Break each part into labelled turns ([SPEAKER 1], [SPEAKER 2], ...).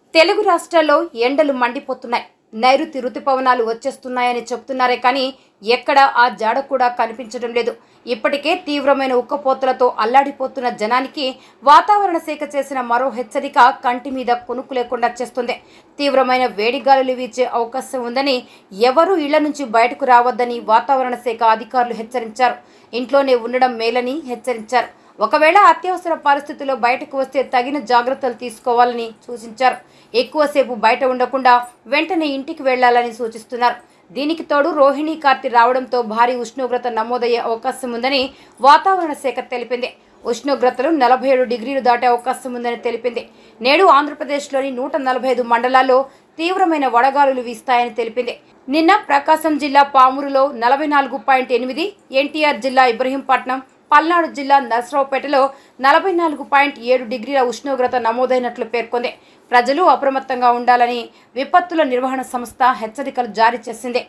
[SPEAKER 1] తెలుగు రాష్ట్రాల్లో ఎండలు మండిపోతున్నాయి నైరుతి రుతుపవనాలు వచ్చేస్తున్నాయని చెప్తున్నారే కానీ ఎక్కడ ఆ జాడ కూడా కనిపించడం లేదు ఇప్పటికే తీవ్రమైన ఉక్కపోతలతో అల్లాడిపోతున్న జనానికి వాతావరణ శాఖ చేసిన మరో హెచ్చరిక కంటి మీద కొనుక్కు లేకుండా చేస్తుంది తీవ్రమైన వేడి గాలులు వీచే అవకాశం ఉందని ఎవరూ ఇళ్ల నుంచి బయటకు రావద్దని వాతావరణ శాఖ అధికారులు హెచ్చరించారు ఇంట్లోనే ఉండడం మేలని హెచ్చరించారు ఒకవేళ అత్యవసర పరిస్థితుల్లో బయటకు వస్తే తగిన జాగ్రత్తలు తీసుకోవాలని సూచించారు ఎక్కువసేపు బయట ఉండకుండా వెంటనే ఇంటికి వెళ్లాలని సూచిస్తున్నారు దీనికి తోడు రోహిణి కార్తీ రావడంతో భారీ ఉష్ణోగ్రత నమోదయ్యే అవకాశం ఉందని వాతావరణ శాఖ తెలిపింది ఉష్ణోగ్రతలు నలభై ఏడు డిగ్రీలు దాటే అవకాశం ఉందని తెలిపింది నేడు ఆంధ్రప్రదేశ్లోని నూట నలభై ఐదు మండలాల్లో తీవ్రమైన వడగాలులు వీస్తాయని తెలిపింది నిన్న ప్రకాశం జిల్లా పామూరులో నలభై నాలుగు పాయింట్ ఎనిమిది ఎన్టీఆర్ జిల్లా ఇబ్రహీంపట్నం పల్నాడు జిల్లా నర్సరావుపేటలో నలభై నాలుగు పాయింట్ ఏడు డిగ్రీల ఉష్ణోగ్రత నమోదైనట్లు పేర్కొంది ప్రజలు అప్రమత్తంగా ఉండాలని విపత్తుల నిర్వహణ సంస్థ హెచ్చరికలు జారీ చేసింది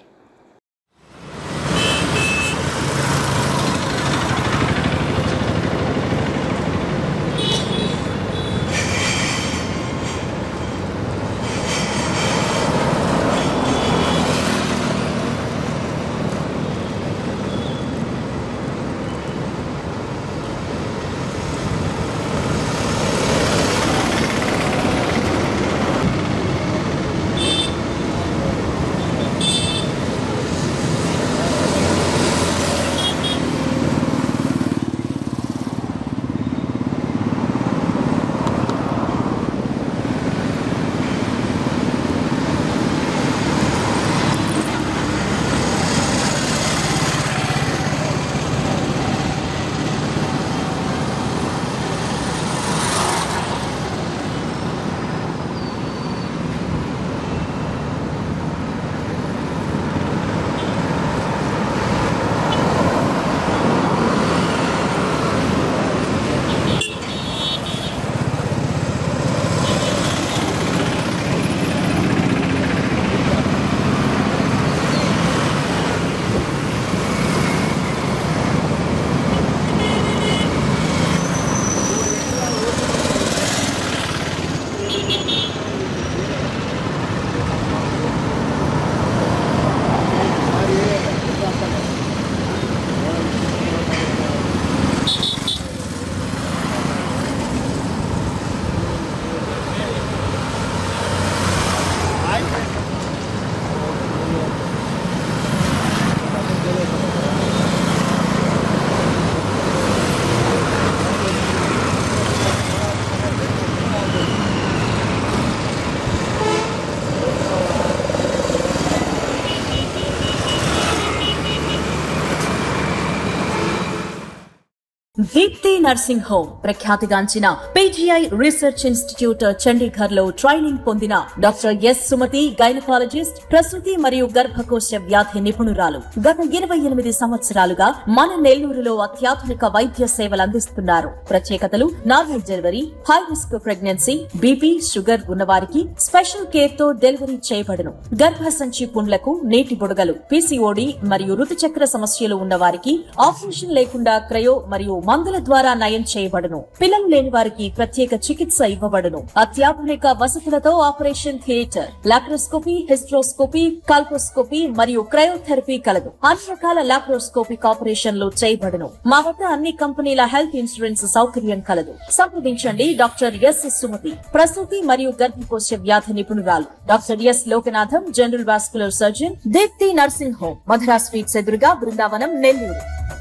[SPEAKER 2] దీప్తి నర్సింగ్ హోమ్ ప్రఖ్యాతిగాంచిన పీజీఐ రీసెర్చ్ ఇన్స్టిట్యూట్ చండీగఢ్ లో ట్రైనింగ్ పొందిన డాక్టర్ ఎస్ సుమతి గైనకాలజిస్ట్ ప్రసూతి మరియు గర్భకోశ వ్యాధి నిపుణురాలు గత ఇరవై ఎనిమిది సంవత్సరాలుగా మన నెల్లూరులో అత్యాధునిక వైద్య సేవలు అందిస్తున్నారు ప్రత్యేకతలు normal delivery high risk pregnancy BP sugar ఉన్నవారికి స్పెషల్ కేర్ తో డెలివరీ చేయబడును గర్భసంచి పుండ్లకు నీటి బుడగలు పీసీఓడి మరియు ఋతుచక్ర సమస్యలు ఉన్నవారికి ఆపరేషన్ లేకుండా క్రయో మరియు మందుల ద్వారా నయం చేయబడును పిల్లలు లేని వారికి ప్రత్యేక చికిత్స ఇవ్వబడును అత్యాధునిక వసతులతో operation theatre laparoscopy hysteroscopy colposcopy మరియు క్రయోథెరపీ కలదు అన్ని రకాల లాప్రోస్కోపిక్ ఆపరేషన్లు చేయబడును మా వద్ద అన్ని కంపెనీల హెల్త్ ఇన్సూరెన్స్ సౌకర్యం కలదు సంప్రదించండి డాక్టర్ ఎస్ సుమతి ప్రసూతి మరియు గర్భకోశ వ్యాధి నిపుణురాలు doctor S Lokanatham general vascular surgeon Deepthi nursing home Madhura sweets ఎదురుగా బృందావనం నెల్లూరు